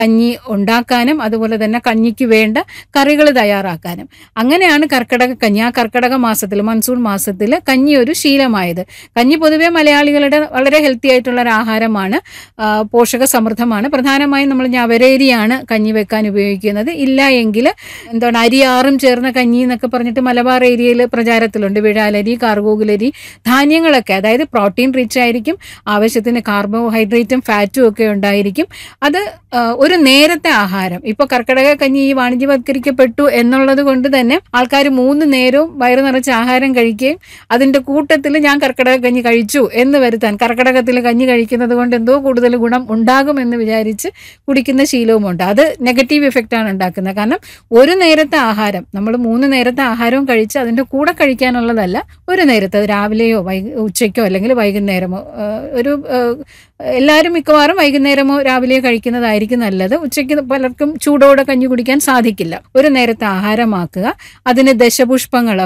കഞ്ഞി ഉണ്ടാക്കാനും അതുപോലെ തന്നെ കഞ്ഞിക്ക് വേണ്ട കറികൾ തയ്യാറാക്കാനും അങ്ങനെയാണ് കർക്കിടക കഞ്ഞി ആ കർക്കിടക മാസത്തിൽ മൺസൂൺ മാസത്തിൽ കഞ്ഞി ഒരു ശീലമായത് കഞ്ഞി പൊതുവെ മലയാളികളുടെ വളരെ ഹെൽത്തി ആയിട്ടുള്ള ഒരു ആഹാരമാണ് ആ, പോഷക സമൃദ്ധമാണ് പ്രധാനമായും നമ്മൾ ഞവരേരിയാണ് കഞ്ഞി വെക്കാൻ ഉപയോഗിക്കുന്നത് ഇല്ല എങ്കിൽ എന്താണ് അരിയാറും ചേർന്ന കഞ്ഞി എന്നൊക്കെ പറഞ്ഞിട്ട് മലബാർ ഏരിയയിൽ പ്രചാരത്തിലുണ്ട് വിഴാലരി കാർഗോഗുലരി ധാന്യങ്ങളൊക്കെ അതായത് പ്രോട്ടീൻ റിച്ച് ആയിരിക്കും ആവശ്യത്തിന് കാർബോഹൈഡ്രേറ്റും ഫാറ്റും ഒക്കെ ഉണ്ടായിരിക്കും അത് ആ, ഒരു നേരത്തെ ആഹാരം ഇപ്പോൾ കർക്കിടക കഞ്ഞി ഈ വാണിജ്യവത്കരിക്കപ്പെട്ടു എന്നുള്ളത് കൊണ്ട് തന്നെ ആൾക്കാർ മൂന്ന് നേരവും വയറു നിറച്ച് ആഹാരം കഴിക്കുകയും അതിൻ്റെ കൂട്ടത്തിൽ ഞാൻ കർക്കിടക കഞ്ഞി കഴിച്ചു എന്ന് വരുത്താൻ കർക്കിടകത്തിൽ കഞ്ഞി കഴിക്കുന്നത് കൊണ്ട് എന്തോ കൂടുതൽ ഗുണം ഉണ്ടാകുമെന്ന് വിചാരിച്ച് കുടിക്കുന്ന ശീലവുമുണ്ട് അത് നെഗറ്റീവ് ഇഫക്റ്റാണ് ഉണ്ടാക്കുന്നത് കാരണം ഒരു നേരത്തെ ആഹാരം നമ്മൾ മൂന്ന് നേരത്തെ ആഹാരവും കഴിച്ച് അതിൻ്റെ കൂടെ കഴിക്കാനുള്ളതല്ല ഒരു നേരത്തെ അത് രാവിലെയോ വൈ ഉച്ചയ്ക്കോ അല്ലെങ്കിൽ വൈകുന്നേരമോ ആ, ഒരു ആ, എല്ലാവരും മിക്കവാറും വൈകുന്നേരമോ രാവിലെയോ കഴിക്കുന്നതായിരിക്കും നല്ലത് ഉച്ചയ്ക്ക് പലർക്കും ചൂടോടെ കഞ്ഞി കുടിക്കാൻ സാധിക്കില്ല ഒരു നേരത്തെ ആഹാരമാക്കുക അതിന് ദശപുഷ്പങ്ങൾ